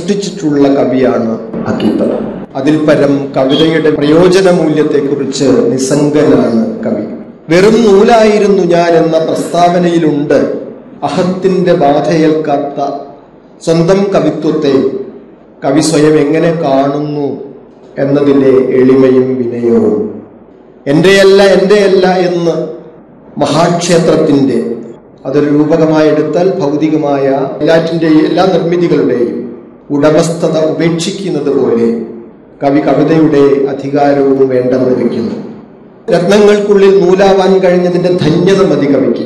സൃഷ്ടിച്ചിട്ടുള്ള കവിയാണ് അക്കീത്തം അതിൽ പരം കവിതയുടെ പ്രയോജന മൂല്യത്തെക്കുറിച്ച് നിസ്സംഗനാണ് കവി വെറും നൂലായിരുന്നു ഞാൻ എന്ന പ്രസ്താവനയിലുണ്ട് അഹത്തിന്റെ ബാധയേൽക്കാത്ത സ്വന്തം കവിത്വത്തെ കവി സ്വയം എങ്ങനെ കാണുന്നു എന്നതിലെ എളിമയും വിനയവും എന്റെയല്ല എന്റെയല്ല എന്ന് മഹാക്ഷേത്രത്തിന്റെ അതൊരു രൂപകമായി എടുത്താൽ ഭൗതികമായ എല്ലാറ്റിൻ്റെയും എല്ലാ നിർമ്മിതികളുടെയും ഉടമസ്ഥത ഉപേക്ഷിക്കുന്നത് പോലെ കവി കവിതയുടെ അധികാരവും വേണ്ടെന്ന് വയ്ക്കുന്നു രത്നങ്ങൾക്കുള്ളിൽ നൂലാവാൻ കഴിഞ്ഞതിന്റെ ധന്യത മതി കവിക്ക്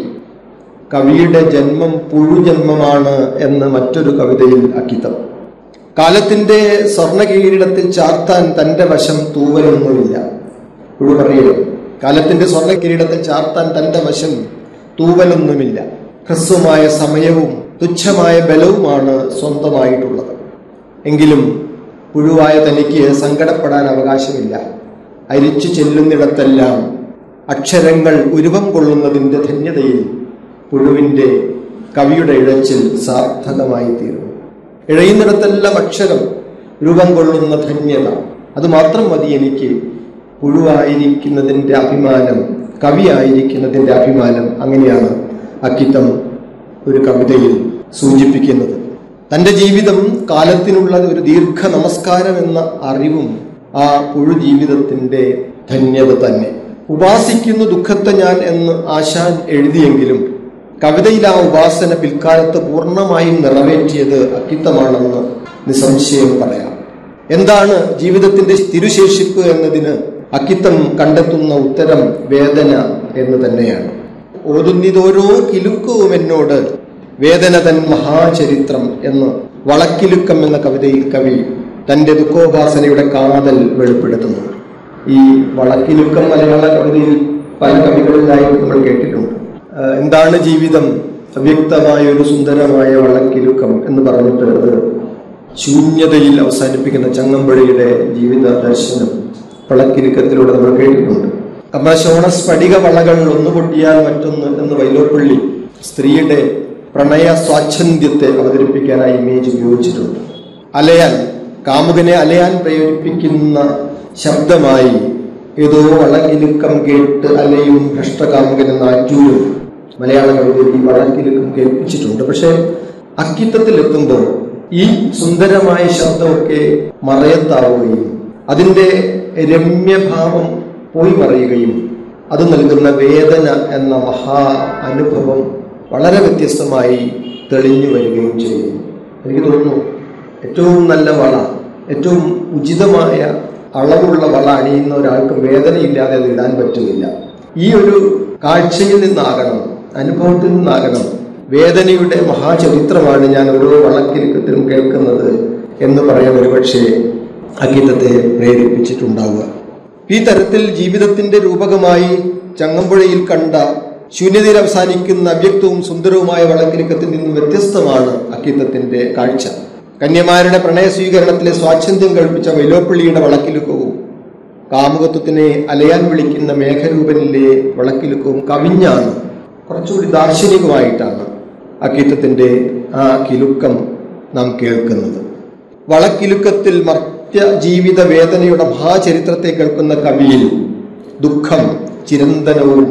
കവിയുടെ ജന്മം പുഴുജന്മമാണ് എന്ന് മറ്റൊരു കവിതയിൽ അക്കിത്തം കാലത്തിന്റെ സ്വർണ്ണ കിരീടത്തിൽ ചാർത്താൻ തന്റെ വശം തൂവലൊന്നുമില്ല പുഴു പറയലും കാലത്തിന്റെ സ്വർണ്ണ കിരീടത്തിൽ ചാർത്താൻ തന്റെ വശം തൂവലൊന്നുമില്ല ഹ്രസ്വമായ സമയവും തുച്ഛമായ ബലവുമാണ് സ്വന്തമായിട്ടുള്ളത് എങ്കിലും പുഴുവായ തനിക്ക് സങ്കടപ്പെടാൻ അവകാശമില്ല അരിച്ചു ചെല്ലുന്നിടത്തെല്ലാം അക്ഷരങ്ങൾ ഉരുവം കൊള്ളുന്നതിന്റെ ധന്യതയിൽ പുഴുവിന്റെ കവിയുടെ ഇഴച്ചിൽ സാർത്ഥകമായി തീർന്നു ഇഴയുന്നിടത്തെല്ലാം അക്ഷരം രൂപം കൊള്ളുന്ന ധന്യത അത് മാത്രം മതി എനിക്ക് പുഴുവായിരിക്കുന്നതിന്റെ അഭിമാനം കവിയായിരിക്കുന്നതിന്റെ അഭിമാനം അങ്ങനെയാണ് അക്കിത്തം ഒരു കവിതയിൽ സൂചിപ്പിക്കുന്നത് തന്റെ ജീവിതം കാലത്തിനുള്ള ഒരു ദീർഘ നമസ്കാരം എന്ന അറിവും ആ പുഴു ജീവിതത്തിന്റെ ധന്യത തന്നെ ഉപാസിക്കുന്നു ദുഃഖത്തെ ഞാൻ എന്ന് ആശാൻ എഴുതിയെങ്കിലും കവിതയിൽ ആ ഉപാസന പിൽക്കാലത്ത് പൂർണ്ണമായും നിറവേറ്റിയത് അക്കിത്തമാണെന്ന് നിസ്സംശയം പറയാം എന്താണ് ജീവിതത്തിന്റെ തിരുശേഷിപ്പ് എന്നതിന് അക്കിത്തം കണ്ടെത്തുന്ന ഉത്തരം വേദന എന്ന് തന്നെയാണ് ഓതുന്നിതോരോ കിലുക്കവും എന്നോട് വേദന തൻ മഹാചരിത്രം എന്ന് വളക്കിലുക്കം എന്ന കവിതയിൽ കവി തന്റെ ദുഃഖോപാസനയുടെ കാതൽ വെളിപ്പെടുത്തുന്നു ഈ വളക്കിലുക്കം മലയാള കവിതയിൽ പല കവികളിലായി നമ്മൾ കേട്ടിട്ടുണ്ട് ആഹ് എന്താണ് ജീവിതം അവ്യക്തമായ ഒരു സുന്ദരമായ വളക്കിലുക്കം എന്ന് പറഞ്ഞിട്ട് അത് ശൂന്യതയിൽ അവസാനിപ്പിക്കുന്ന ചങ്ങമ്പുഴയുടെ ജീവിത ദർശനം വളക്കിലുക്കത്തിലൂടെ നമ്മൾ കേട്ടിട്ടുണ്ട് കർണശോണ സ്ഫടിക വളകൾ ഒന്ന് പൊട്ടിയാൽ മറ്റൊന്ന് എന്ന് വൈലോപ്പള്ളി സ്ത്രീയുടെ പ്രണയ സ്വാച്ഛന്ദ്യത്തെ അവതരിപ്പിക്കാനായി ഇമേജ് ഉപയോഗിച്ചിട്ടുണ്ട് അലയാൻ കാമുകനെ അലയാൻ പ്രേരിപ്പിക്കുന്ന ശബ്ദമായി ഏതോ വളകിലുക്കം കേട്ട് അലയും ഭ്രഷ്ടകാമുകൻ എന്ന അറ്റൂരും മലയാള കവിതയിൽ ഈ വളക്കിലുക്കം കേൾപ്പിച്ചിട്ടുണ്ട് പക്ഷെ അക്കിത്തത്തിൽ എത്തുമ്പോൾ ഈ സുന്ദരമായ ശബ്ദമൊക്കെ മറയത്താവുകയും അതിന്റെ രമ്യഭാവം പോയി മറയുകയും അത് നൽകുന്ന വേദന എന്ന മഹാ അനുഭവം വളരെ വ്യത്യസ്തമായി തെളിഞ്ഞു വരികയും ചെയ്യുന്നു എനിക്ക് തോന്നുന്നു ഏറ്റവും നല്ല വള ഏറ്റവും ഉചിതമായ അളവുള്ള വള അണിയുന്ന ഒരാൾക്ക് വേദനയില്ലാതെ അത് ഇടാൻ പറ്റുന്നില്ല ഈ ഒരു കാഴ്ചയിൽ നിന്നാകണം അനുഭവത്തിൽ നിന്നാകണം വേദനയുടെ മഹാചരിത്രമാണ് ഞാൻ ഓരോ വളക്കിലുക്കത്തിലും കേൾക്കുന്നത് എന്ന് പറയാൻ ഒരുപക്ഷെ അഗീതത്തെ പ്രേരിപ്പിച്ചിട്ടുണ്ടാവുക ഈ തരത്തിൽ ജീവിതത്തിന്റെ രൂപകമായി ചങ്ങമ്പുഴയിൽ കണ്ട ശൂന്യതയിൽ അവസാനിക്കുന്ന അവ്യക്തവും സുന്ദരവുമായ വളക്കിലുക്കത്തിൽ നിന്നും വ്യത്യസ്തമാണ് അക്കിത്തത്തിന്റെ കാഴ്ച കന്യമാരുടെ പ്രണയ സ്വീകരണത്തിലെ സ്വാച്ഛന്ദ്യം കൽപ്പിച്ച വൈലോപ്പള്ളിയുടെ വളക്കിലുക്കവും കാമുകത്വത്തിനെ അലയാൻ വിളിക്കുന്ന മേഘരൂപനിലെ വളക്കിലുക്കവും കവിഞ്ഞാണ് കുറച്ചുകൂടി ദാർശനികമായിട്ടാണ് അക്കിത്തത്തിന്റെ ആ കിലുക്കം നാം കേൾക്കുന്നത് വളക്കിലുക്കത്തിൽ മർത്യ ജീവിത വേദനയുടെ മഹാചരിത്രത്തെ കേൾക്കുന്ന കവിയിൽ ദുഃഖം ചിരന്തനവും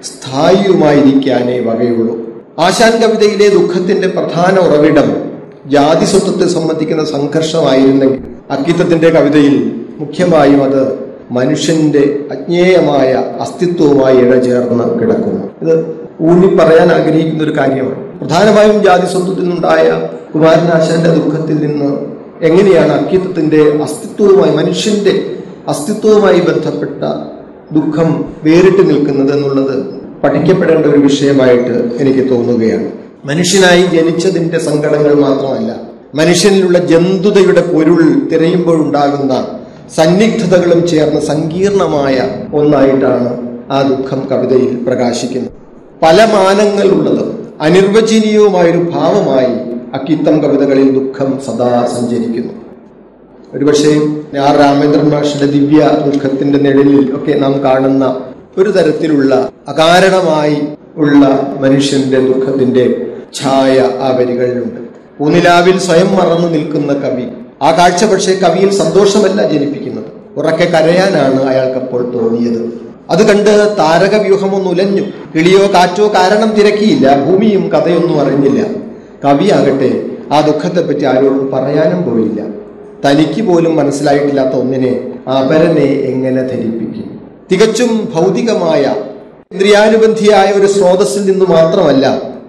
സ്ഥായിയുമായിരിക്കാനേ വകയുള്ളൂ ആശാൻ കവിതയിലെ ദുഃഖത്തിന്റെ പ്രധാന ഉറവിടം ജാതി സ്വത്വത്തെ സംബന്ധിക്കുന്ന സംഘർഷമായിരുന്നെങ്കിൽ അക്കിത്തത്തിന്റെ കവിതയിൽ മുഖ്യമായും അത് മനുഷ്യന്റെ അജ്ഞേയമായ അസ്തിത്വവുമായി ഇഴചേർന്ന് കിടക്കുന്നു ഇത് ഊന്നി പറയാൻ ആഗ്രഹിക്കുന്ന ഒരു കാര്യമാണ് പ്രധാനമായും ജാതി സ്വത്വത്തിൽ നിന്നുണ്ടായ കുമാരനാശാന്റെ ദുഃഖത്തിൽ നിന്ന് എങ്ങനെയാണ് അക്കിത്തത്തിന്റെ അസ്തിത്വവുമായി മനുഷ്യന്റെ അസ്തിത്വവുമായി ബന്ധപ്പെട്ട ദുഃഖം വേറിട്ട് നിൽക്കുന്നത് എന്നുള്ളത് പഠിക്കപ്പെടേണ്ട ഒരു വിഷയമായിട്ട് എനിക്ക് തോന്നുകയാണ് മനുഷ്യനായി ജനിച്ചതിന്റെ സങ്കടങ്ങൾ മാത്രമല്ല മനുഷ്യനിലുള്ള ജന്തുതയുടെ പൊരുൾ തിരയുമ്പോഴുണ്ടാകുന്ന സന്നിഗ്ധതകളും ചേർന്ന സങ്കീർണമായ ഒന്നായിട്ടാണ് ആ ദുഃഖം കവിതയിൽ പ്രകാശിക്കുന്നത് പല മാനങ്ങളുള്ളത് അനിർവചനീയവുമായൊരു ഭാവമായി അക്കിത്തം കവിതകളിൽ ദുഃഖം സദാ സഞ്ചരിക്കുന്നു ഒരുപക്ഷെ ആർ രാമേന്ദ്രൻ മാഷിന്റെ ദിവ്യ ദുഃഖത്തിന്റെ നിഴലിൽ ഒക്കെ നാം കാണുന്ന ഒരു തരത്തിലുള്ള അകാരണമായി ഉള്ള മനുഷ്യന്റെ ദുഃഖത്തിന്റെ ഛായ ആ വരികളിലുണ്ട് പൂനിലാവിൽ സ്വയം മറന്നു നിൽക്കുന്ന കവി ആ കാഴ്ച പക്ഷേ കവിയിൽ സന്തോഷമല്ല ജനിപ്പിക്കുന്നത് ഉറക്കെ കരയാനാണ് അയാൾക്കപ്പോൾ തോന്നിയത് അത് കണ്ട് താരകവ്യൂഹമൊന്ന് ഉലഞ്ഞു കിളിയോ കാറ്റോ കാരണം തിരക്കിയില്ല ഭൂമിയും കഥയൊന്നും അറിഞ്ഞില്ല കവിയാകട്ടെ ആ ദുഃഖത്തെപ്പറ്റി ആരോടും പറയാനും പോയില്ല തനിക്ക് പോലും മനസ്സിലായിട്ടില്ലാത്ത ഒന്നിനെ അപരനെ എങ്ങനെ ധരിപ്പിക്കും തികച്ചും ഭൗതികമായ ഇന്ദ്രിയാനുബന്ധിയായ ഒരു സ്രോതസ്സിൽ നിന്ന് മാത്രമല്ല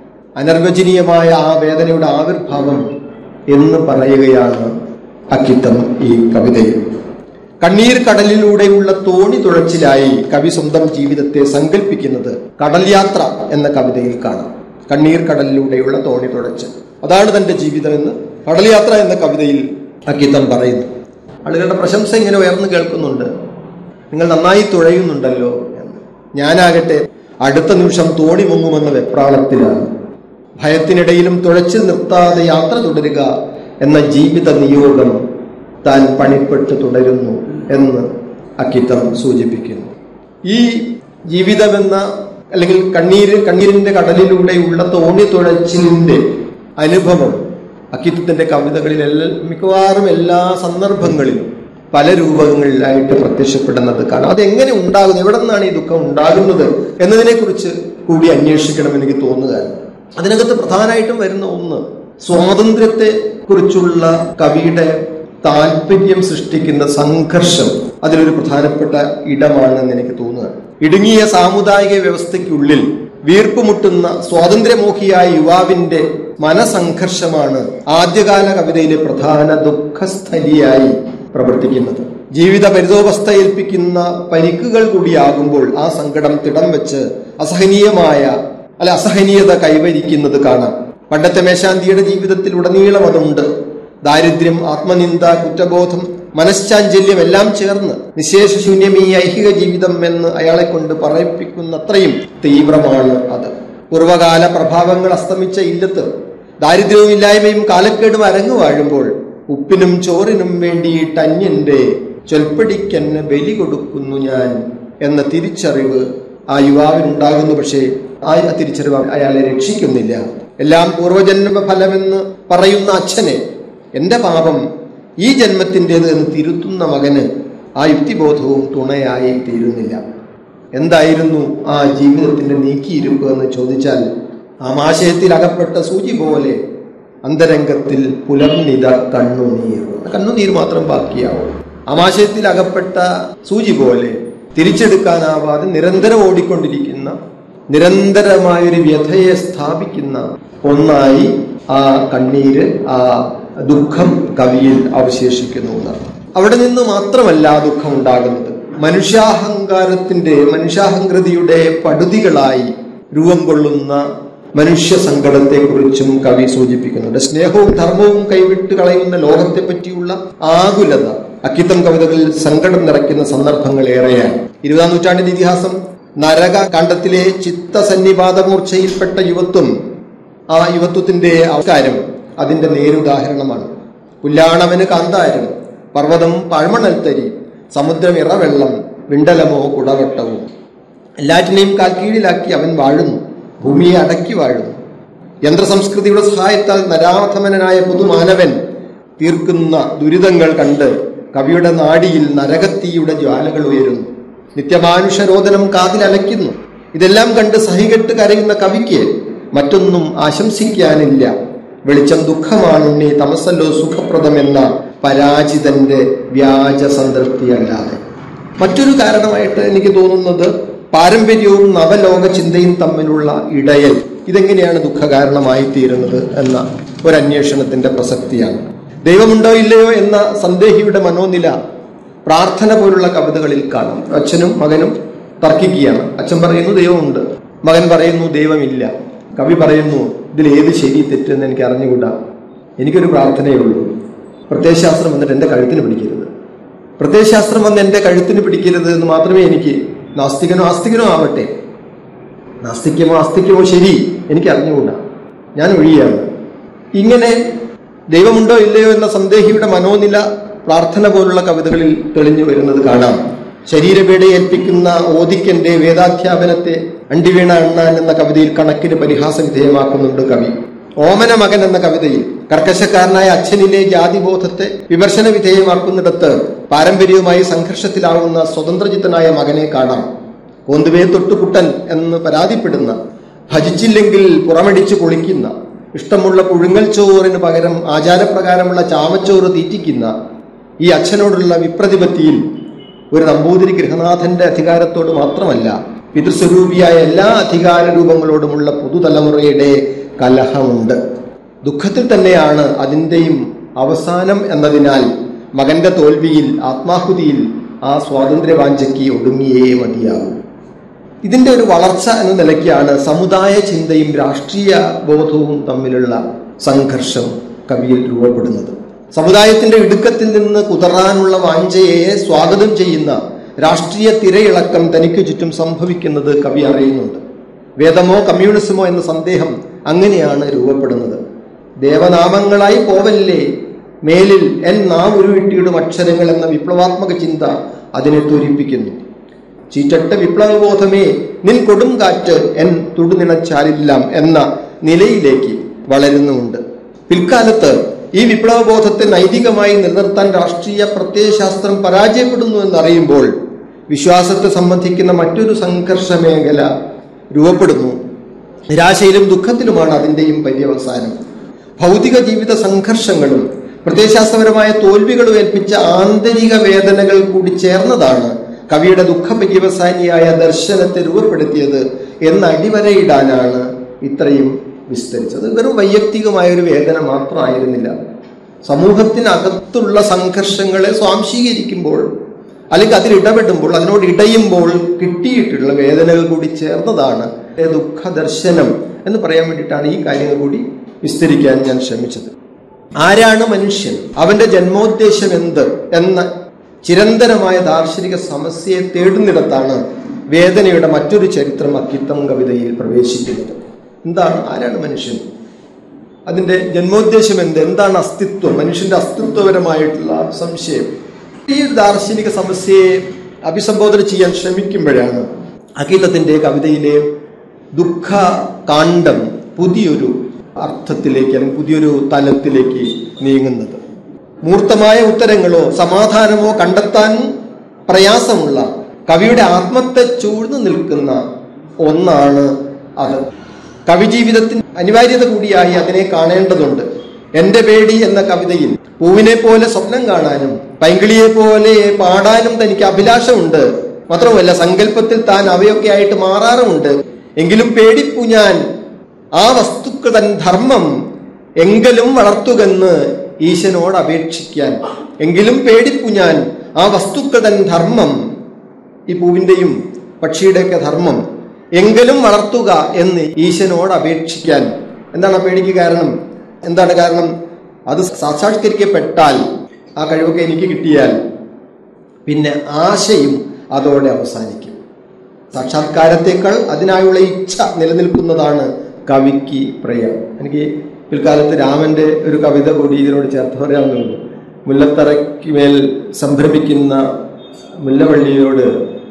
അനർവചനീയമായ ആ വേദനയുടെ ആവിർഭാവം എന്ന് പറയുകയാണ് അക്കിത്തം ഈ കവിതയിൽ കണ്ണീർ കടലിലൂടെയുള്ള തോണി തുഴച്ചിലായി കവി സ്വന്തം ജീവിതത്തെ സങ്കല്പിക്കുന്നത് കടൽ യാത്ര എന്ന കവിതയിൽ കാണാം കണ്ണീർ കടലിലൂടെയുള്ള തോണി തുഴച്ചൽ അതാണ് തന്റെ ജീവിതമെന്ന് കടൽ യാത്ര എന്ന കവിതയിൽ അക്കിത്തം പറയുന്നു ആളുകളുടെ പ്രശംസ ഇങ്ങനെ ഉയർന്നു കേൾക്കുന്നുണ്ട് നിങ്ങൾ നന്നായി തുഴയുന്നുണ്ടല്ലോ എന്ന് ഞാനാകട്ടെ അടുത്ത നിമിഷം തോണി മുങ്ങുമെന്ന വെപ്രാളത്തിലാണ് ഭയത്തിനിടയിലും തുഴച്ചു നിർത്താതെ യാത്ര തുടരുക എന്ന ജീവിത നിയോഗം താൻ പണിപ്പെട്ട് തുടരുന്നു എന്ന് അക്കിത്തം സൂചിപ്പിക്കുന്നു ഈ ജീവിതമെന്ന അല്ലെങ്കിൽ കണ്ണീര് കണ്ണീരിന്റെ കടലിലൂടെയുള്ള തോണി തുഴച്ചിലിന്റെ അനുഭവം അക്കിത്തത്തിന്റെ കവിതകളിൽ എല്ലാ മിക്കവാറും എല്ലാ സന്ദർഭങ്ങളിലും പല രൂപങ്ങളിലായിട്ട് പ്രത്യക്ഷപ്പെടുന്നത് കാണാം അതെങ്ങനെ ഉണ്ടാകുന്നു എവിടെ നിന്നാണ് ഈ ദുഃഖം ഉണ്ടാകുന്നത് എന്നതിനെക്കുറിച്ച് കൂടി അന്വേഷിക്കണം എനിക്ക് തോന്നുകയാണ് അതിനകത്ത് പ്രധാനമായിട്ടും വരുന്ന ഒന്ന് സ്വാതന്ത്ര്യത്തെ കുറിച്ചുള്ള കവിയുടെ താല്പര്യം സൃഷ്ടിക്കുന്ന സംഘർഷം അതിലൊരു പ്രധാനപ്പെട്ട ഇടമാണെന്ന് എനിക്ക് തോന്നുകയാണ് ഇടുങ്ങിയ സാമുദായിക വ്യവസ്ഥയ്ക്കുള്ളിൽ വീർപ്പുമുട്ടുന്ന സ്വാതന്ത്ര്യമോഹിയായ യുവാവിന്റെ മനസംഘർഷമാണ് ആദ്യകാല കവിതയിലെ പ്രധാന ദുഃഖസ്ഥലിയായി പ്രവർത്തിക്കുന്നത് ജീവിത പരിതോവസ്ഥ ഏൽപ്പിക്കുന്ന പരിക്കുകൾ കൂടിയാകുമ്പോൾ ആ സങ്കടം തിടം വെച്ച് അസഹനീയമായ അല്ല അസഹനീയത കൈവരിക്കുന്നത് കാണാം പണ്ടത്തെ മേശാന്തിയുടെ ജീവിതത്തിൽ ഉടനീളം അതുണ്ട് ദാരിദ്ര്യം ആത്മനിന്ദ കുറ്റബോധം മനഃശാഞ്ചല്യം എല്ലാം ചേർന്ന് നിശേഷശൂന്യം ഈ ഐഹിക ജീവിതം എന്ന് അയാളെ കൊണ്ട് പറയിപ്പിക്കുന്നത്രയും തീവ്രമാണ് അത് പൂർവകാല പ്രഭാവങ്ങൾ അസ്തമിച്ച ഇല്ലത്ത് ദാരിദ്ര്യവും ഇല്ലായ്മയും കാലക്കേടും അരങ്ങു വാഴുമ്പോൾ ഉപ്പിനും ചോറിനും വേണ്ടിയിട്ട് അന്യന്റെ ചൊൽപ്പടിക്കെന്നെ ബലി കൊടുക്കുന്നു ഞാൻ എന്ന തിരിച്ചറിവ് ആ യുവാവിനുണ്ടാകുന്നു പക്ഷേ ആ തിരിച്ചറിവ് അയാളെ രക്ഷിക്കുന്നില്ല എല്ലാം പൂർവജന്മ ഫലമെന്ന് പറയുന്ന അച്ഛനെ എന്റെ പാപം ഈ ജന്മത്തിൻ്റെത് എന്ന് തിരുത്തുന്ന മകന് ആ യുക്തിബോധവും തുണയായി തീരുന്നില്ല എന്തായിരുന്നു ആ ജീവിതത്തിന്റെ നീക്കിയിരിപ്പ് എന്ന് ചോദിച്ചാൽ ആമാശയത്തിൽ അകപ്പെട്ട സൂചി പോലെ അന്തരംഗത്തിൽ പുലർന്നിത കണ്ണുനീർ കണ്ണുനീർ മാത്രം ബാക്കിയാവും ആമാശയത്തിൽ അകപ്പെട്ട സൂചി പോലെ തിരിച്ചെടുക്കാനാവാതെ നിരന്തരം ഓടിക്കൊണ്ടിരിക്കുന്ന നിരന്തരമായൊരു വ്യഥയെ സ്ഥാപിക്കുന്ന ഒന്നായി ആ കണ്ണീര് ആ ദുഃഖം കവിയിൽ അവശേഷിക്കുന്നു എന്നാണ് അവിടെ നിന്ന് മാത്രമല്ല ആ ദുഃഖം ഉണ്ടാകുന്നത് മനുഷ്യാഹങ്കാരത്തിന്റെ മനുഷ്യാഹങ്കൃതിയുടെ പടുതികളായി രൂപം കൊള്ളുന്ന മനുഷ്യ സങ്കടത്തെക്കുറിച്ചും കവി സൂചിപ്പിക്കുന്നുണ്ട് സ്നേഹവും ധർമ്മവും കൈവിട്ട് കളയുന്ന ലോകത്തെ പറ്റിയുള്ള ആകുലത അക്കിത്തം കവിതകളിൽ സങ്കടം നിറയ്ക്കുന്ന സന്ദർഭങ്ങൾ ഏറെയാണ് ഇരുപതാം നൂറ്റാണ്ടിന്റെ ഇതിഹാസം നരക കാണ്ഡത്തിലെ ചിത്തസന്നിപാതമൂർച്ചയിൽപ്പെട്ട യുവത്വം ആ യുവത്വത്തിന്റെ അവകാരം അതിന്റെ നേരുദാഹരണമാണ് പുല്ലാണവന് കാന്താരം പർവ്വതം പഴമണൽത്തരി സമുദ്രം ഇറവെള്ളം വിണ്ടലമോ കുടവട്ടവും എല്ലാറ്റിനെയും കാൽക്കീഴിലാക്കി അവൻ വാഴുന്നു ഭൂമിയെ അടക്കി വാഴുന്നു യന്ത്രസംസ്കൃതിയുടെ സഹായത്താൽ നരാധമനായ പുതുമാനവൻ തീർക്കുന്ന ദുരിതങ്ങൾ കണ്ട് കവിയുടെ നാടിയിൽ നരകത്തീയുടെ ജ്വാലകൾ ഉയരുന്നു നിത്യമാനുഷരോധനം കാതിലലയ്ക്കുന്നു ഇതെല്ലാം കണ്ട് സഹികെട്ട് കരയുന്ന കവിക്ക് മറ്റൊന്നും ആശംസിക്കാനില്ല വെളിച്ചം ദുഃഖമാണുണ്ണി തമസല്ലോ സുഖപ്രദമെന്ന പരാജിതന്റെ വ്യാജ സംതൃപ്തിയല്ലാതെ മറ്റൊരു കാരണമായിട്ട് എനിക്ക് തോന്നുന്നത് പാരമ്പര്യവും നവലോക ചിന്തയും തമ്മിലുള്ള ഇടയൽ ഇതെങ്ങനെയാണ് ദുഃഖകാരണമായി തീരുന്നത് എന്ന ഒരു അന്വേഷണത്തിന്റെ പ്രസക്തിയാണ് ദൈവമുണ്ടോ ഇല്ലയോ എന്ന സന്ദേഹിയുടെ മനോനില പ്രാർത്ഥന പോലുള്ള കവിതകളിൽ കാണാം അച്ഛനും മകനും തർക്കിക്കുകയാണ് അച്ഛൻ പറയുന്നു ദൈവമുണ്ട് മകൻ പറയുന്നു ദൈവമില്ല കവി പറയുന്നു ഇതിൽ ഏത് ശരി തെറ്റെന്ന് എനിക്ക് അറിഞ്ഞുകൂടാ എനിക്കൊരു പ്രാർത്ഥനയേ ഉള്ളൂ പ്രത്യയശാസ്ത്രം വന്നിട്ട് എൻ്റെ കഴുത്തിന് പിടിക്കരുത് പ്രത്യയശാസ്ത്രം വന്ന് എൻ്റെ കഴുത്തിന് പിടിക്കരുത് എന്ന് മാത്രമേ എനിക്ക് നാസ്തികനോ ആസ്തികനോ ആവട്ടെ നാസ്തിക്യമോ ആസ്തിക്യമോ ശരി എനിക്ക് അറിഞ്ഞുകൂടാ ഞാൻ ഒഴിയാണ് ഇങ്ങനെ ദൈവമുണ്ടോ ഇല്ലയോ എന്ന സന്ദേഹിയുടെ മനോനില പ്രാർത്ഥന പോലുള്ള കവിതകളിൽ തെളിഞ്ഞു വരുന്നത് കാണാം ശരീരപീഡ ഏൽപ്പിക്കുന്ന ഓദിക്കന്റെ വേദാധ്യാപനത്തെ അണ്ടിവീണ അണ്ണാൻ എന്ന കവിതയിൽ കണക്കിന് പരിഹാസ വിധേയമാക്കുന്നുണ്ട് കവി ഓമന മകൻ എന്ന കവിതയിൽ കർക്കശക്കാരനായ അച്ഛനിലെ ജാതിബോധത്തെ വിമർശന വിധേയമാക്കുന്നിടത്ത് പാരമ്പര്യവുമായി സംഘർഷത്തിലാവുന്ന സ്വതന്ത്രചിത്തനായ മകനെ കാണാം കോന്തുവേ തൊട്ടുകുട്ടൻ എന്ന് പരാതിപ്പെടുന്ന ഭജിച്ചില്ലെങ്കിൽ പുറമടിച്ച് പൊളിക്കുന്ന ഇഷ്ടമുള്ള പുഴുങ്ങൽ ചോറിന് പകരം ആചാരപ്രകാരമുള്ള ചാമച്ചോറ് തീറ്റിക്കുന്ന ഈ അച്ഛനോടുള്ള വിപ്രതിപത്തിയിൽ ഒരു നമ്പൂതിരി ഗൃഹനാഥന്റെ അധികാരത്തോട് മാത്രമല്ല പിതൃസ്വരൂപിയായ എല്ലാ അധികാര രൂപങ്ങളോടുമുള്ള പുതുതലമുറയുടെ കലഹമുണ്ട് ദുഃഖത്തിൽ തന്നെയാണ് അതിൻ്റെയും അവസാനം എന്നതിനാൽ മകന്റെ തോൽവിയിൽ ആത്മാഹുതിയിൽ ആ സ്വാതന്ത്ര്യവാഞ്ചയ്ക്ക് ഒടുങ്ങിയേ മതിയാകും ഇതിന്റെ ഒരു വളർച്ച എന്ന നിലയ്ക്കാണ് സമുദായ ചിന്തയും രാഷ്ട്രീയ ബോധവും തമ്മിലുള്ള സംഘർഷം കവിയിൽ രൂപപ്പെടുന്നത് സമുദായത്തിന്റെ ഇടുക്കത്തിൽ നിന്ന് കുതറാനുള്ള വാഞ്ചയെ സ്വാഗതം ചെയ്യുന്ന രാഷ്ട്രീയ തിരയിളക്കം തനിക്ക് ചുറ്റും സംഭവിക്കുന്നത് കവി അറിയുന്നുണ്ട് വേദമോ കമ്മ്യൂണിസമോ എന്ന സന്ദേഹം അങ്ങനെയാണ് രൂപപ്പെടുന്നത് ദേവനാമങ്ങളായി പോവല്ലേ മേലിൽ എൻ നാം ഉരുവിട്ടിയിടും അക്ഷരങ്ങൾ എന്ന വിപ്ലവാത്മക ചിന്ത അതിനെ ത്വരിപ്പിക്കുന്നു ചീറ്റട്ട വിപ്ലവബോധമേ നിൻ കൊടുങ്കാറ്റ് എൻ തുടുനിണച്ചാലില്ലാം എന്ന നിലയിലേക്ക് വളരുന്നുമുണ്ട് പിൽക്കാലത്ത് ഈ വിപ്ലവബോധത്തെ നൈതികമായി നിലനിർത്താൻ രാഷ്ട്രീയ പ്രത്യയശാസ്ത്രം പരാജയപ്പെടുന്നു എന്നറിയുമ്പോൾ വിശ്വാസത്തെ സംബന്ധിക്കുന്ന മറ്റൊരു സംഘർഷ മേഖല രൂപപ്പെടുന്നു നിരാശയിലും ദുഃഖത്തിലുമാണ് അതിൻ്റെയും പര്യവസാനം ഭൗതിക ജീവിത സംഘർഷങ്ങളും പ്രത്യയശാസ്ത്രപരമായ തോൽവികളും ഏൽപ്പിച്ച ആന്തരിക വേദനകൾ കൂടി ചേർന്നതാണ് കവിയുടെ ദുഃഖ പര്യവസാനിയായ ദർശനത്തെ രൂപപ്പെടുത്തിയത് എന്ന് അടിവരയിടാനാണ് ഇത്രയും വിസ്തരിച്ചത് വെറും വൈയക്തികമായ ഒരു വേദന മാത്രമായിരുന്നില്ല സമൂഹത്തിനകത്തുള്ള സംഘർഷങ്ങളെ സ്വാംശീകരിക്കുമ്പോൾ അല്ലെങ്കിൽ അതിൽ ഇടപെടുമ്പോൾ അതിനോട് ഇടയുമ്പോൾ കിട്ടിയിട്ടുള്ള വേദനകൾ കൂടി ചേർന്നതാണ് ദുഃഖ ദർശനം എന്ന് പറയാൻ വേണ്ടിയിട്ടാണ് ഈ കാര്യങ്ങൾ കൂടി വിസ്തരിക്കാൻ ഞാൻ ശ്രമിച്ചത് ആരാണ് മനുഷ്യൻ അവന്റെ ജന്മോദ്ദേശം എന്ത് എന്ന ചിരന്തനമായ ദാർശനിക സമസ്യയെ തേടുന്നിടത്താണ് വേദനയുടെ മറ്റൊരു ചരിത്രം അക്കിത്തം കവിതയിൽ പ്രവേശിക്കുന്നത് എന്താണ് ആരാണ് മനുഷ്യൻ അതിന്റെ ജന്മോദ്ദേശം എന്ത് എന്താണ് അസ്തിത്വം മനുഷ്യന്റെ അസ്തിത്വപരമായിട്ടുള്ള സംശയം ഈ ഒരു ദാർശനിക സമസ്യയെ അഭിസംബോധന ചെയ്യാൻ ശ്രമിക്കുമ്പോഴാണ് അഖിലത്തിന്റെ കവിതയിലെ ദുഃഖ കാണ്ഡം പുതിയൊരു അർത്ഥത്തിലേക്ക് അല്ലെങ്കിൽ പുതിയൊരു തലത്തിലേക്ക് നീങ്ങുന്നത് മൂർത്തമായ ഉത്തരങ്ങളോ സമാധാനമോ കണ്ടെത്താൻ പ്രയാസമുള്ള കവിയുടെ ആത്മത്തെ ചൂഴ്ന്നു നിൽക്കുന്ന ഒന്നാണ് അത് കവി ജീവിതത്തിന് അനിവാര്യത കൂടിയായി അതിനെ കാണേണ്ടതുണ്ട് എന്റെ പേടി എന്ന കവിതയിൽ പൂവിനെ പോലെ സ്വപ്നം കാണാനും പൈങ്കിളിയെ പോലെ പാടാനും തനിക്ക് അഭിലാഷമുണ്ട് മാത്രമല്ല സങ്കല്പത്തിൽ താൻ അവയൊക്കെ ആയിട്ട് മാറാറുമുണ്ട് എങ്കിലും പേടിപ്പു ഞാൻ ആ വസ്തുക്കൾ തൻ ധർമ്മം എങ്കിലും വളർത്തുകെന്ന് ഈശനോട് അപേക്ഷിക്കാൻ എങ്കിലും പേടിപ്പു ഞാൻ ആ വസ്തുക്കൾ തൻ ധർമ്മം ഈ പൂവിന്റെയും പക്ഷിയുടെയൊക്കെ ധർമ്മം എങ്കിലും വളർത്തുക എന്ന് ഈശനോട് അപേക്ഷിക്കാൻ എന്താണ് ആ പേടിക്ക് കാരണം എന്താണ് കാരണം അത് സാക്ഷാത്കരിക്കപ്പെട്ടാൽ ആ കഴിവൊക്കെ എനിക്ക് കിട്ടിയാൽ പിന്നെ ആശയും അതോടെ അവസാനിക്കും സാക്ഷാത്കാരത്തേക്കാൾ അതിനായുള്ള ഇച്ഛ നിലനിൽക്കുന്നതാണ് കവിക്ക് പ്രയം എനിക്ക് പിൽക്കാലത്ത് രാമന്റെ ഒരു കവിത കൂടി ഇതിനോട് ചേർത്ത് പറയാമെന്നുള്ളൂ മുല്ലത്തറയ്ക്ക് മേൽ സംഭ്രമിക്കുന്ന മുല്ലവള്ളിയോട്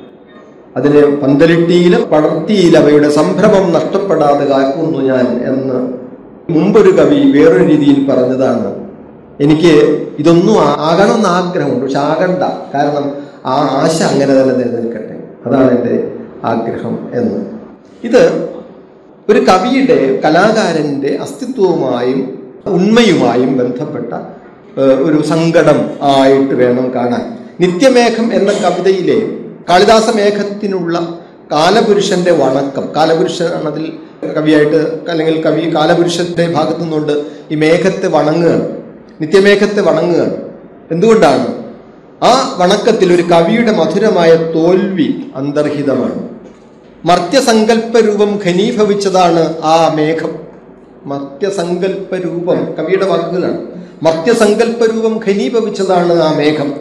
അതിനെ പന്തലിട്ടിയില പടർത്തിയില അവയുടെ സംഭ്രമം നഷ്ടപ്പെടാതെ കാക്കുന്നു ഞാൻ എന്ന് മുമ്പൊരു കവി വേറൊരു രീതിയിൽ പറഞ്ഞതാണ് എനിക്ക് ഇതൊന്നും ആകണമെന്ന് ആഗ്രഹമുണ്ട് പക്ഷെ ആകണ്ട കാരണം ആ ആശ അങ്ങനെ തന്നെ നിലനിൽക്കട്ടെ അതാണ് എൻ്റെ ആഗ്രഹം എന്ന് ഇത് ഒരു കവിയുടെ കലാകാരന്റെ അസ്തിത്വവുമായും ഉണ്മയുമായും ബന്ധപ്പെട്ട ഏഹ്, ഒരു സങ്കടം ആയിട്ട് വേണം കാണാൻ നിത്യമേഘം എന്ന കവിതയിലെ കാളിദാസ മേഘത്തിനുള്ള കാലപുരുഷന്റെ വണക്കം കാലപുരുഷനാണ് അതിൽ കവിയായിട്ട് അല്ലെങ്കിൽ കവി കാലപുരുഷന്റെ ഭാഗത്തു നിന്നുകൊണ്ട് ഈ മേഘത്തെ വണങ്ങുകയാണ് നിത്യമേഘത്തെ വണങ്ങുകയാണ് എന്തുകൊണ്ടാണ് ആ വണക്കത്തിൽ ഒരു കവിയുടെ മധുരമായ തോൽവി അന്തർഹിതമാണ് മർത്യസങ്കല്പ രൂപം ഘനീഭവിച്ചതാണ് ആ മേഘം മർത്യസങ്കല്പ രൂപം കവിയുടെ വാക്കുകളാണ് മർത്യസങ്കല്പ രൂപം ഘനീഭവിച്ചതാണ് ആ മേഘം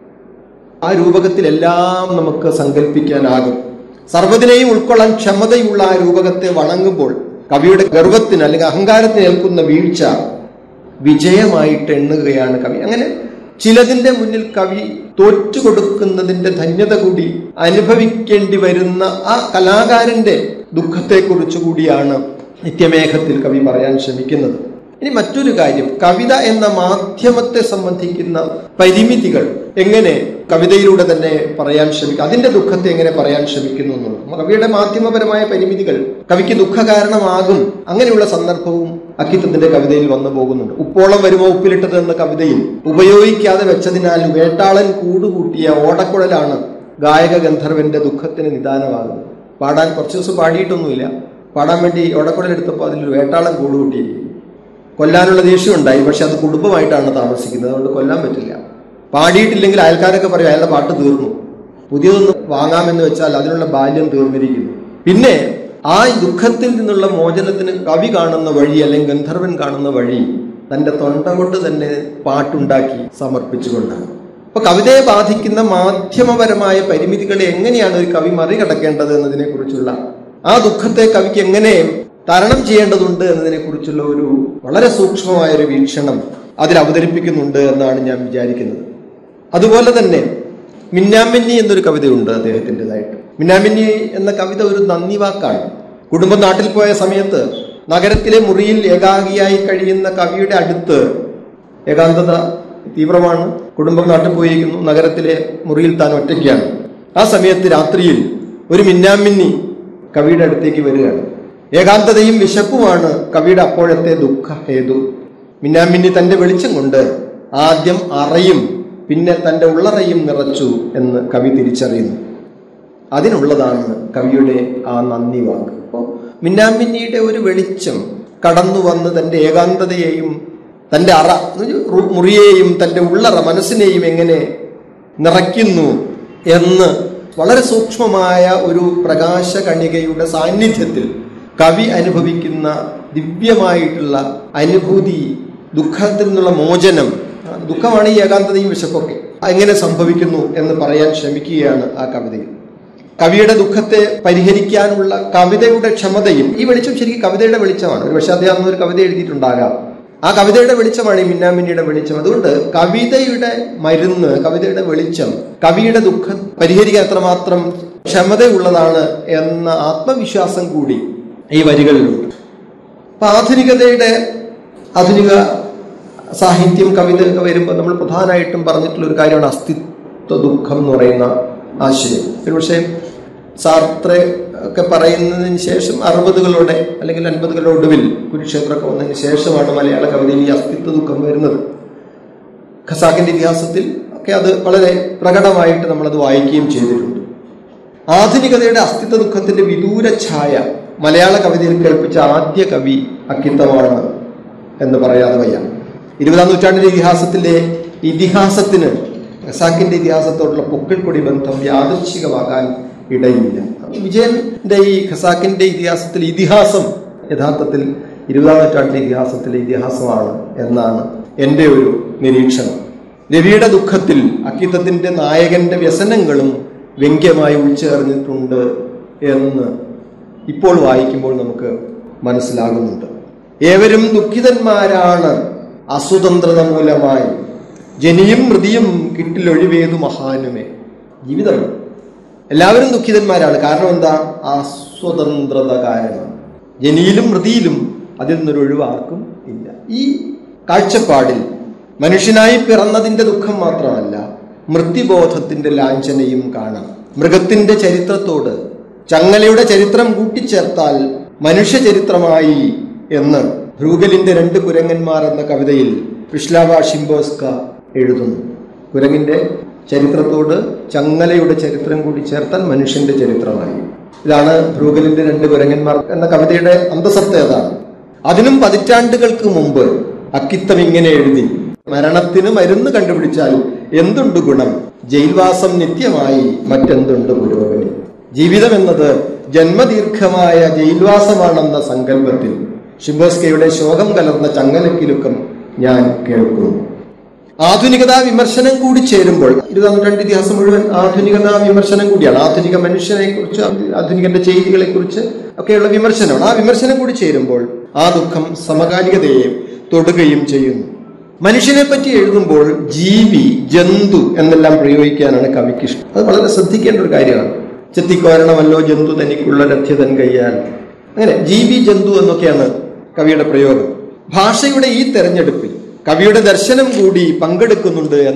ആ രൂപകത്തിലെല്ലാം നമുക്ക് സങ്കല്പിക്കാനാകും സർവ്വതിനെയും ഉൾക്കൊള്ളാൻ ക്ഷമതയുള്ള ആ രൂപകത്തെ വണങ്ങുമ്പോൾ കവിയുടെ ഗർവത്തിന് അല്ലെങ്കിൽ അഹങ്കാരത്തിന് ഏൽക്കുന്ന വീഴ്ച വിജയമായിട്ട് എണ്ണുകയാണ് കവി അങ്ങനെ ചിലതിന്റെ മുന്നിൽ കവി തോറ്റുകൊടുക്കുന്നതിന്റെ ധന്യത കൂടി അനുഭവിക്കേണ്ടി വരുന്ന ആ കലാകാരന്റെ ദുഃഖത്തെക്കുറിച്ച് കൂടിയാണ് നിത്യമേഘത്തിൽ കവി പറയാൻ ശ്രമിക്കുന്നത് ഇനി മറ്റൊരു കാര്യം കവിത എന്ന മാധ്യമത്തെ സംബന്ധിക്കുന്ന പരിമിതികൾ എങ്ങനെ കവിതയിലൂടെ തന്നെ പറയാൻ ശ്രമിക്കും അതിന്റെ ദുഃഖത്തെ എങ്ങനെ പറയാൻ ശ്രമിക്കുന്നു എന്നുള്ളത് കവിയുടെ മാധ്യമപരമായ പരിമിതികൾ കവിക്ക് ദുഃഖകാരണമാകും അങ്ങനെയുള്ള സന്ദർഭവും അക്കിത്തത്തിന്റെ കവിതയിൽ വന്നു പോകുന്നുണ്ട് ഉപ്പോളം വരുമോ ഉപ്പിലിട്ടത് എന്ന കവിതയിൽ ഉപയോഗിക്കാതെ വെച്ചതിനാൽ വേട്ടാളൻ കൂടുകൂട്ടിയ ഓടക്കുഴലാണ് ഗായക ഗന്ധർവന്റെ ദുഃഖത്തിന് നിദാനമാകുന്നത് പാടാൻ കുറച്ച് ദിവസം പാടിയിട്ടൊന്നുമില്ല പാടാൻ വേണ്ടി ഓടക്കുഴൽ എടുത്തപ്പോൾ അതിലൊരു വേട്ടാളൻ കൂടുകൂട്ടിയിരിക്കും കൊല്ലാനുള്ള ദേഷ്യം ഉണ്ടായി പക്ഷെ അത് കുടുംബമായിട്ടാണ് താമസിക്കുന്നത് അതുകൊണ്ട് കൊല്ലാൻ പറ്റില്ല പാടിയിട്ടില്ലെങ്കിൽ അയൽക്കാരൊക്കെ പറയും അയാളുടെ പാട്ട് തീർന്നു പുതിയതൊന്ന് വാങ്ങാമെന്ന് വെച്ചാൽ അതിനുള്ള ബാല്യം തീർന്നിരിക്കുന്നു പിന്നെ ആ ദുഃഖത്തിൽ നിന്നുള്ള മോചനത്തിന് കവി കാണുന്ന വഴി അല്ലെങ്കിൽ ഗന്ധർവൻ കാണുന്ന വഴി തന്റെ തൊണ്ട കൊണ്ട് തന്നെ പാട്ടുണ്ടാക്കി സമർപ്പിച്ചുകൊണ്ടാണ് അപ്പൊ കവിതയെ ബാധിക്കുന്ന മാധ്യമപരമായ പരിമിതികളെ എങ്ങനെയാണ് ഒരു കവി മറികടക്കേണ്ടത് എന്നതിനെ കുറിച്ചുള്ള ആ ദുഃഖത്തെ കവിക്ക് എങ്ങനെ തരണം ചെയ്യേണ്ടതുണ്ട് എന്നതിനെ കുറിച്ചുള്ള ഒരു വളരെ സൂക്ഷ്മമായ ഒരു വീക്ഷണം അതിൽ അവതരിപ്പിക്കുന്നുണ്ട് എന്നാണ് ഞാൻ വിചാരിക്കുന്നത് അതുപോലെ തന്നെ മിന്നാമിന്നി എന്നൊരു കവിതയുണ്ട് അദ്ദേഹത്തിൻ്റെതായിട്ട് മിന്നാമിന്നി എന്ന കവിത ഒരു നന്ദി വാക്കാണ് കുടുംബം നാട്ടിൽ പോയ സമയത്ത് നഗരത്തിലെ മുറിയിൽ ഏകാഗിയായി കഴിയുന്ന കവിയുടെ അടുത്ത് ഏകാന്തത തീവ്രമാണ് കുടുംബം നാട്ടിൽ പോയിരിക്കുന്നു നഗരത്തിലെ മുറിയിൽ താൻ ഒറ്റയ്ക്കാണ് ആ സമയത്ത് രാത്രിയിൽ ഒരു മിന്നാമിന്നി കവിയുടെ അടുത്തേക്ക് വരികയാണ് ഏകാന്തതയും വിശപ്പുമാണ് കവിയുടെ അപ്പോഴത്തെ ദുഃഖ ഹേതു മിന്നാമിന്നി തന്റെ വെളിച്ചം കൊണ്ട് ആദ്യം അറയും പിന്നെ തന്റെ ഉള്ളറയും നിറച്ചു എന്ന് കവി തിരിച്ചറിയുന്നു അതിനുള്ളതാണ് കവിയുടെ ആ നന്ദി വാക്ക് അപ്പോൾ മിന്നാമിന്നിയുടെ ഒരു വെളിച്ചം കടന്നു വന്ന് തന്റെ ഏകാന്തതയെയും തന്റെ അറ മുറിയെയും തന്റെ ഉള്ളറ മനസ്സിനെയും എങ്ങനെ നിറയ്ക്കുന്നു എന്ന് വളരെ സൂക്ഷ്മമായ ഒരു പ്രകാശ കണികയുടെ സാന്നിധ്യത്തിൽ കവി അനുഭവിക്കുന്ന ദിവ്യമായിട്ടുള്ള അനുഭൂതി ദുഃഖത്തിൽ നിന്നുള്ള മോചനം ദുഃഖമാണ് ഈ ഏകാന്തതയും വിശപ്പൊക്കെ എങ്ങനെ സംഭവിക്കുന്നു എന്ന് പറയാൻ ശ്രമിക്കുകയാണ് ആ കവിതയിൽ കവിയുടെ ദുഃഖത്തെ പരിഹരിക്കാനുള്ള കവിതയുടെ ക്ഷമതയും ഈ വെളിച്ചം ശരിക്കും കവിതയുടെ വെളിച്ചമാണ് ഒരു പക്ഷേ അദ്ദേഹം ഒരു കവിത എഴുതിയിട്ടുണ്ടാകാം ആ കവിതയുടെ വെളിച്ചമാണ് ഈ മിന്നാമിന്നിയുടെ വെളിച്ചം അതുകൊണ്ട് കവിതയുടെ മരുന്ന് കവിതയുടെ വെളിച്ചം കവിയുടെ ദുഃഖം പരിഹരിക്കാൻ എത്രമാത്രം ക്ഷമതയുള്ളതാണ് എന്ന ആത്മവിശ്വാസം കൂടി ഈ വരികളിലുണ്ട് അപ്പൊ ആധുനികതയുടെ ആധുനിക സാഹിത്യം കവിത ഒക്കെ വരുമ്പോൾ നമ്മൾ പ്രധാനമായിട്ടും പറഞ്ഞിട്ടുള്ള ഒരു കാര്യമാണ് അസ്തിത്വ ദുഃഖം എന്ന് പറയുന്ന ആശയം ഒരുപക്ഷെ സാർത്രേ ഒക്കെ പറയുന്നതിന് ശേഷം അറുപതുകളുടെ അല്ലെങ്കിൽ അൻപതുകളുടെ ഒടുവിൽ കുരുക്ഷേത്രമൊക്കെ വന്നതിന് ശേഷമാണ് മലയാള കവിതയിൽ ഈ അസ്തിത്വ ദുഃഖം വരുന്നത് ഖസാക്കിന്റെ ഇതിഹാസത്തിൽ ഒക്കെ അത് വളരെ പ്രകടമായിട്ട് നമ്മളത് വായിക്കുകയും ചെയ്തിട്ടുണ്ട് ആധുനികതയുടെ അസ്തിത്വ ദുഃഖത്തിന്റെ വിദൂര ഛായ മലയാള കവിതയിൽ കേൾപ്പിച്ച ആദ്യ കവി അക്കിത്തമാണ് എന്ന് പറയാതെ വയ്യ ഇരുപതാം നൂറ്റാണ്ടിന്റെ ഇതിഹാസത്തിലെ ഇതിഹാസത്തിന് ഖസാക്കിന്റെ ഇതിഹാസത്തോടുള്ള പൊക്കിൾക്കൊടി ബന്ധം യാദൃച്ഛികമാകാൻ ഇടയില്ല വിജയന്റെ ഈ ഖസാക്കിന്റെ ഇതിഹാസത്തിൽ ഇതിഹാസം യഥാർത്ഥത്തിൽ ഇരുപതാം നൂറ്റാണ്ടിലെ ഇതിഹാസത്തിലെ ഇതിഹാസമാണ് എന്നാണ് എൻ്റെ ഒരു നിരീക്ഷണം രവിയുടെ ദുഃഖത്തിൽ അക്കിത്തത്തിന്റെ നായകന്റെ വ്യസനങ്ങളും വ്യംഗ്യമായി ഉൾച്ചേർന്നിട്ടുണ്ട് എന്ന് ഇപ്പോൾ വായിക്കുമ്പോൾ നമുക്ക് മനസ്സിലാകുന്നുണ്ട് ഏവരും ദുഃഖിതന്മാരാണ് അസുതന്ത്രത മൂലമായി ജനിയും മൃതിയും കിട്ടിലൊഴിവേതു മഹാനുമേ ജീവിതം എല്ലാവരും ദുഃഖിതന്മാരാണ് കാരണം എന്താ അസ്വതന്ത്രത കാരണം ജനിയിലും മൃതിയിലും അതിൽ നിന്നൊരു ഒഴിവാർക്കും ഇല്ല ഈ കാഴ്ചപ്പാടിൽ മനുഷ്യനായി പിറന്നതിന്റെ ദുഃഖം മാത്രമല്ല മൃത്യുബോധത്തിന്റെ ലാഞ്ചനയും കാണാം മൃഗത്തിന്റെ ചരിത്രത്തോട് ചങ്ങലയുടെ ചരിത്രം കൂട്ടിച്ചേർത്താൽ മനുഷ്യ ചരിത്രമായി എന്ന് ഭ്രൂഗലിന്റെ രണ്ട് കുരങ്ങന്മാർ എന്ന കവിതയിൽ വിഷ്ലാവ ഷിംബോസ്ക എഴുതുന്നു കുരങ്ങിന്റെ ചരിത്രത്തോട് ചങ്ങലയുടെ ചരിത്രം കൂടി ചേർത്താൽ മനുഷ്യന്റെ ചരിത്രമായി ഇതാണ് ഭ്രൂഗലിന്റെ രണ്ട് കുരങ്ങന്മാർ എന്ന കവിതയുടെ അന്തസത്ത അതാണ് അതിനും പതിറ്റാണ്ടുകൾക്ക് മുമ്പ് അക്കിത്തം ഇങ്ങനെ എഴുതി മരണത്തിന് മരുന്ന് കണ്ടുപിടിച്ചാൽ എന്തുണ്ട് ഗുണം ജയിൽവാസം നിത്യമായി മറ്റെന്തുണ്ട് പുരോഗതി ജീവിതം എന്നത് ജന്മദീർഘമായ ജയിൽവാസമാണെന്ന സങ്കല്പത്തിൽ ഷിംബോസ്കയുടെ ശോകം കലർന്ന ചങ്ങലക്കിലുക്കം ഞാൻ കേൾക്കുന്നു ആധുനികതാ വിമർശനം കൂടി ചേരുമ്പോൾ ഇരുപതാം നൂറ്റാണ്ട് ഇതിഹാസം മുഴുവൻ ആധുനികതാ വിമർശനം കൂടിയാണ് ആധുനിക മനുഷ്യനെ കുറിച്ച് ആധുനികന്റെ ചെയ്തികളെ കുറിച്ച് ഒക്കെയുള്ള വിമർശനമാണ് ആ വിമർശനം കൂടി ചേരുമ്പോൾ ആ ദുഃഖം സമകാലികതയെ തൊടുകയും ചെയ്യുന്നു മനുഷ്യനെ പറ്റി എഴുതുമ്പോൾ ജീവി ജന്തു എന്നെല്ലാം പ്രയോഗിക്കാനാണ് കവിക്ക് ഇഷ്ടം അത് വളരെ ശ്രദ്ധിക്കേണ്ട ഒരു കാര്യമാണ് ചെത്തിക്കോരണമല്ലോ ജന്തു തനിക്കുള്ള ലഭ്യതൻ കയ്യാൽ അങ്ങനെ ജീവി ജന്തു എന്നൊക്കെയാണ് കവിയുടെ പ്രയോഗം ഭാഷയുടെ ഈ തെരഞ്ഞെടുപ്പിൽ കവിയുടെ ദർശനം കൂടി പങ്കെടുക്കുന്നുണ്ട്